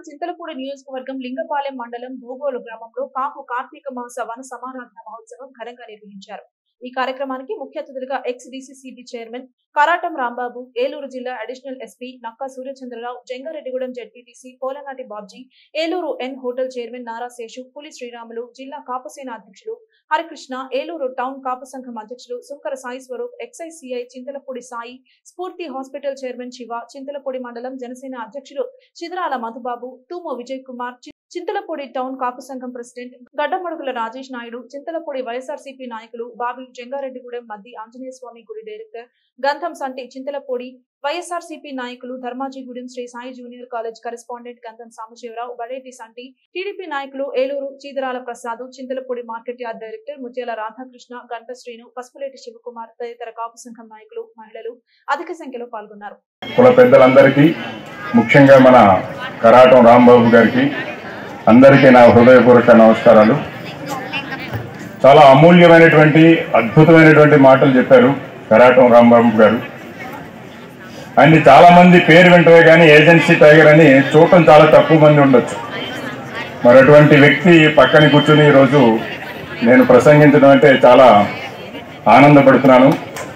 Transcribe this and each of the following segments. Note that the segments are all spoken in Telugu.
చింతలపూడి నియోజకవర్గం లింగపాలెం మండలం భూగోలు గ్రామంలో కాపు కార్తీక మాస వన సమారాధన మహోత్సవం ఘనంగా నిర్వహించారు ఈ కార్యక్రమానికి ముఖ్య అతిథులుగా ex DCCB chairman Karatam Rambabu Eluru జిల్లా additional SP Nakka Suryachandrarao Jangareddygudem ZPTC Polanati Babji Eluru N hotel chairman Nara Seshu Puli Sriramulu జిల్లా కాపుసేన అధ్యక్షులు హరికృష్ణ ఏలూరు టౌన్ కాపు సంఘం అధ్యక్షులు Sunkara Sai Swaroop excise CI Chintalapudi Sai Spoorthi hospital chairman Shiva Chintalapudi మండలం జనసేన అధ్యక్షులు చిదరాల మధుబాబు తూమో విజయ్ కుమార్ చి- చింతలపూడి టౌన్ కాపు సంఘం ప్రెసిడెంట్ గడ్డమడుగుల రాజేష్ నాయుడు చింతలపూడి వైఎస్ఆర్సీపీ నాయకులు బాబి జంగారెడ్డిగూడెం మద్ది ఆంజనేయ స్వామి గుడి డైరెక్టర్ గంధం సంటి చింతలపూడి వైఎస్ఆర్సీపీ నాయకులు Dharmajigudem Sri Sai junior college correspondent Gandham Sambasivarao Badeti Santi TDP నాయకులు Eluru Cheedarala Prasad Chintalapudi market yard director Mutyala Radhakrishna గంట శ్రీను పసుపులేటి శివకుమార్ తదితర కాపు సంఘం నాయకులు మహిళలు అధిక సంఖ్యలో పాల్గొన్నారు కుల పెద్దలందరికీ ముఖ్యంగా మన కరాటం రాంబాబు గారికి అందరికీ నా హృదయపూర్వక నమస్కారాలు చాలా అమూల్యమైనటువంటి అద్భుతమైనటువంటి మాటలు చెప్పారు కరాటం రాంబాబు గారు ఆయన్ని చాలా మంది పేరు వింటవే కానీ ఏజెన్సీ టైగర్ అని చూడటం చాలా తక్కువ మంది ఉండొచ్చు మరి అటువంటి వ్యక్తి పక్కన కూర్చుని ఈరోజు నేను ప్రసంగించడం అంటే చాలా ఆనందపడుతున్నాను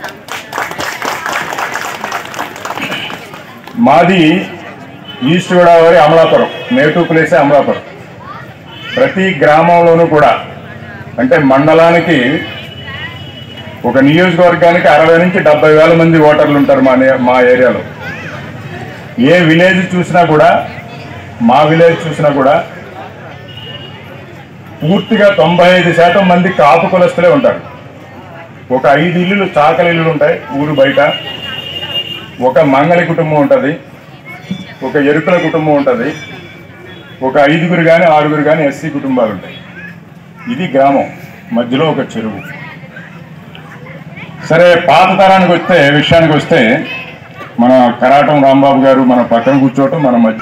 మాది ఈస్ట్ గోదావరి అమలాపురం నేటివ్ ప్లేసే అమలాపురం ప్రతి గ్రామంలోనూ కూడా అంటే మండలానికి ఒక నియోజకవర్గానికి అరవై నుంచి డెబ్బై వేల మంది ఓటర్లు ఉంటారు మా నే- మా ఏరియాలో ఏ విలేజ్ చూసినా కూడా మా విలేజ్ చూసినా కూడా పూర్తిగా తొంభై ఐదు శాతం మంది కాపు కులస్తులే ఉంటారు ఒక ఐదు ఇల్లులు చాకలి ఇల్లులు ఉంటాయి ఊరు బయట ఒక మంగళి కుటుంబం ఉంటుంది ఒక ఎరుకుల కుటుంబం ఉంటుంది ఒక ఐదుగురు కానీ ఆరుగురు కానీ ఎస్సీ కుటుంబాలు ఉంటాయి ఇది గ్రామం మధ్యలో ఒక చెరువు సరే పాత తరానికి వస్తే విషయానికి వస్తే మన కరాటం రాంబాబు గారు మన పక్కన కూర్చోవటం మన మధ్య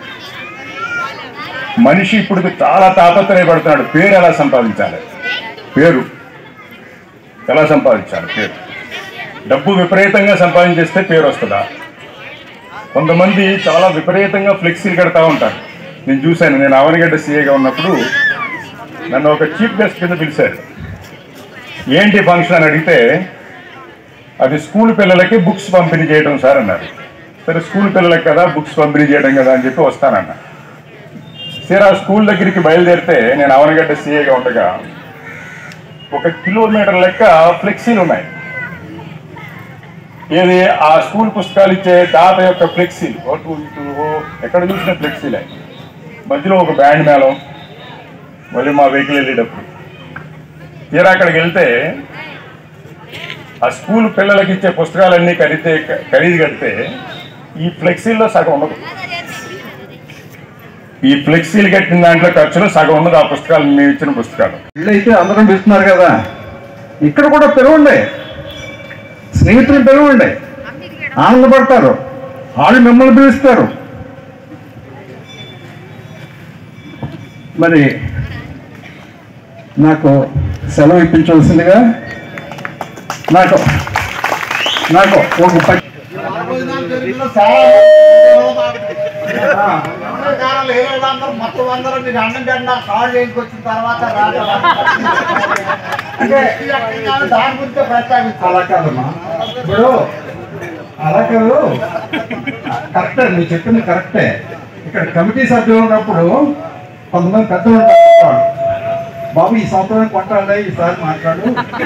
మనిషి ఇప్పుడు చాలా తాపత్రయపడుతున్నాడు పేరు ఎలా సంపాదించాలి పేరు ఎలా సంపాదించాలి పేరు డబ్బు విపరీతంగా సంపాదించేస్తే పేరు వస్తుందా కొంతమంది చాలా విపరీతంగా ఫ్లెక్సీలు కడతా ఉంటారు నేను చూశాను నేను అవనిగడ్డ సీఏగా ఉన్నప్పుడు నన్ను ఒక చీఫ్ గెస్ట్ కింద పిలిచారు ఏంటి ఫంక్షన్ అని అడిగితే అది స్కూల్ పిల్లలకి బుక్స్ పంపిణీ చేయడం సార్ అన్నారు సరే స్కూల్ పిల్లలకి కదా బుక్స్ పంపిణీ చేయడం కదా అని చెప్పి వస్తానన్న సరే ఆ స్కూల్ దగ్గరికి బయలుదేరితే నేను అవనగడ్డ సీఏగా ఉండగా ఒక కిలోమీటర్ లెక్క ఫ్లెక్సీలు ఉన్నాయి ఏది ఆ స్కూల్ పుస్తకాలు ఇచ్చే తాత యొక్క ఫ్లెక్సీలు అటు ఇటు ఓ ఎక్కడ చూసిన ఫ్లెక్సీలే మధ్యలో ఒక బ్యాండ్ మేళం మళ్ళీ మా వెహికల్ వెళ్ళేటప్పుడు తీరా అక్కడికి వెళ్తే ఆ స్కూల్ పిల్లలకి ఇచ్చే పుస్తకాలన్నీ ఖరీదే ఖరీదు కడితే ఈ ఫ్లెక్సీల్లో సగం ఉండదు ఈ ఫ్లెక్సీలు కట్టిన దాంట్లో ఖర్చులో సగం ఉండదు ఆ పుస్తకాలు మేము ఇచ్చిన పుస్తకాలు ఇల్లు అయితే అందరం పిలుస్తున్నారు కదా ఇక్కడ కూడా పిలవండి స్నేహితులు పిలవండి ఆనందపడతారు వాళ్ళు మిమ్మల్ని పిలుస్తారు మరి నాకు సెలవు ఇప్పించవలసిందిగా నాకు నాకు ఒక ప- మొత్తం అందరూ మీకు అన్నం తిన్నా కాళ్ళు వేసుకొచ్చిన తర్వాత రావడం. అంటే ఈ రకంగా దాని గురించి ప్రస్తావించాలి అలా కాదమ్మా ఇప్పుడు అలా కాదు కరెక్టే నువ్వు చెప్పింది కరెక్టే ఇక్కడ కమిటీ సభ్యులు ఉన్నప్పుడు కొంతమంది పెద్దలు ఉంటారు వాళ్ళు. బాబు ఈ సంవత్సరం కొట్టాలి ఈసారి మాట్లాడు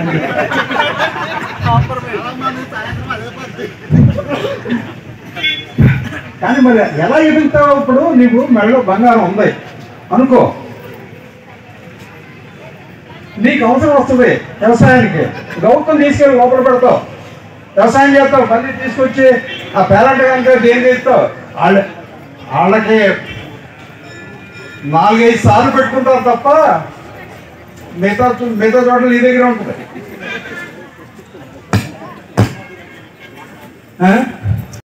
కానీ మరి ఎలా ఎదుగుతావు ఇప్పుడు నీకు మెడలో బంగారం ఉంది అనుకో నీకు అవసరం వస్తుంది వ్యవసాయానికి గౌతం తీసుకెళ్ళి లోపల పెడతావు వ్యవసాయం చేస్తావు మళ్ళీ తీసుకొచ్చి ఆ పేరెంట్ కనుక దేని చేస్తావు వాళ్ళ వాళ్ళకి నాలుగైదు సార్లు పెట్టుకుంటారు తప్ప మిగతా చో- మిగతా చోట్ల నీ దగ్గర ఉంటుంది ఆ?